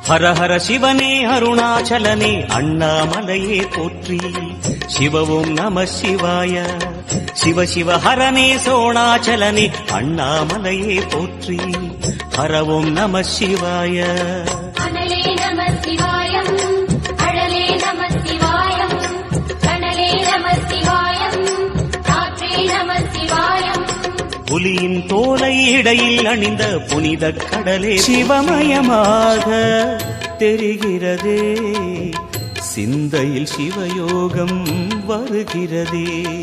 ஹர ஹர சிவனே அருணாச்சலனே அண்ணாமலையே போற்றி சிவவும் நம சிவாய சிவ சிவ ஹரனே சோணாச்சலனே அண்ணாமலையே போற்றி ஹரவும் நம சிவாய அனலே நம சிவாயம் அழலே நம சிவாயம் கனலே நம சிவாயம் காற்றே நம சிவாயம் புலியின் தோலை இடையில் அணிந்த புனித கடலே சிவமயமாக தெரிகிறதே சிந்தையில் சிவயோகம் வருகிறதே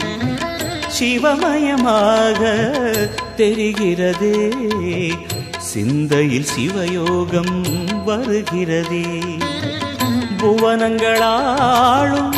சிவமயமாக தெரிகிறதே சிந்தையில் சிவயோகம் வருகிறதே புவனங்களாளும்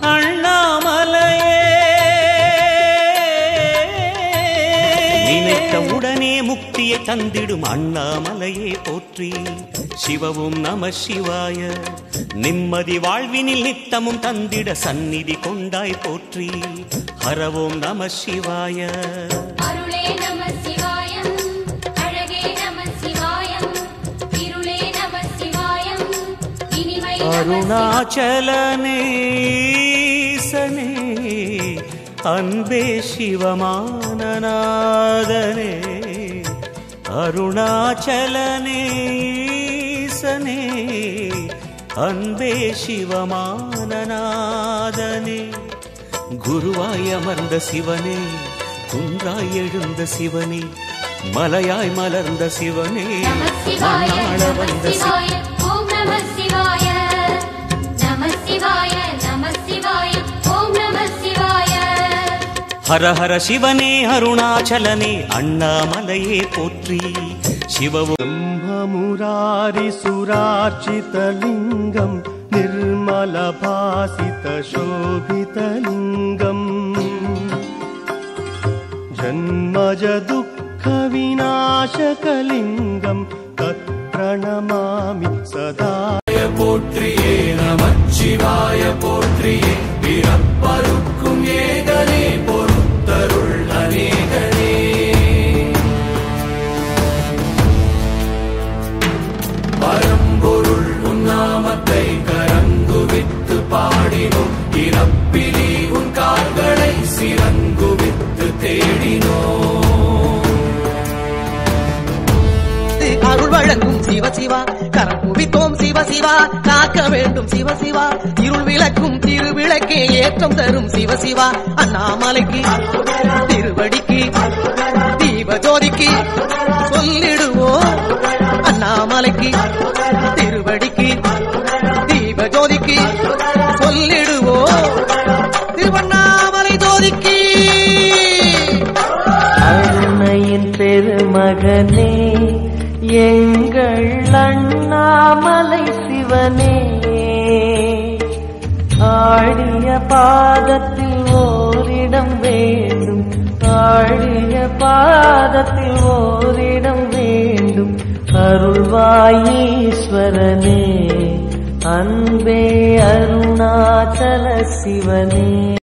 அண்ணாமலையே நினைத்த உடனே முக்தியை தந்திடும் அண்ணாமலையே போற்றி சிவவும் நம சிவாய நிம்மதி வாழ்வினில் நித்தமும் தந்திட சந்நிதி கொண்டாய் போற்றி ஹரவோம் நம சிவாய அருளே நம சிவாயம் அழகே நம சிவாயம் இருளே நம சிவாயம் இனிமை நம அருணாச்சலனே ஈசனே அன்பே சிவமானநாதனே அருணாச்சலனே ஈசனே அன்பே சிவமானநாதனே குருவாய் அமர்ந்த சிவனே குன்றாய் எழுந்த சிவனே மலையாய் மலர்ந்த சிவனே நம சிவாய மண்ணாள நம வந்த சிவனே சிவாய ஓம் நம சிவாய நம சிவாய நம சிவாய ஓம் நம சிவாய ஹர ஹர சிவனே அருணாச்சலனே அண்ணாமலையே போற்றி சிவவும் ब्रह्ममुरारिसुरार्चितलिङ्गम् निर्मलभासितशोभितलिङ्गम् जन्मज दुःखविनाशकलिङ्गम् तत्प्रणमामि सदा அருள் வழங்கும் சிவ சிவா கரம் குவித்தோம் சிவ சிவா காக்க வேண்டும் சிவ சிவா இருள் விளக்கும் திருவிளக்கே ஏற்றம் தரும் சிவ சிவா அண்ணாமலைக்கு திருவடிக்கு தீப ஜோதிக்கு சொல்லிடுவோம் அண்ணாமலைக்கு திருவடிக்கு தீப ஜோதிக்கு சொல்லிடுவோம் திருவண்ணாமலை ஜோதிக்கு அருணையின் பெருமகனே எங்கள் அண்ணாமலை சிவனே ஆடிய பாதத்தில் ஓரிடம் வேண்டும் ஆடிய பாதத்தில் ஓரிடம் வேண்டும் அருள்வாயீஸ்வரனே அன்பே அருணாச்சல சிவனே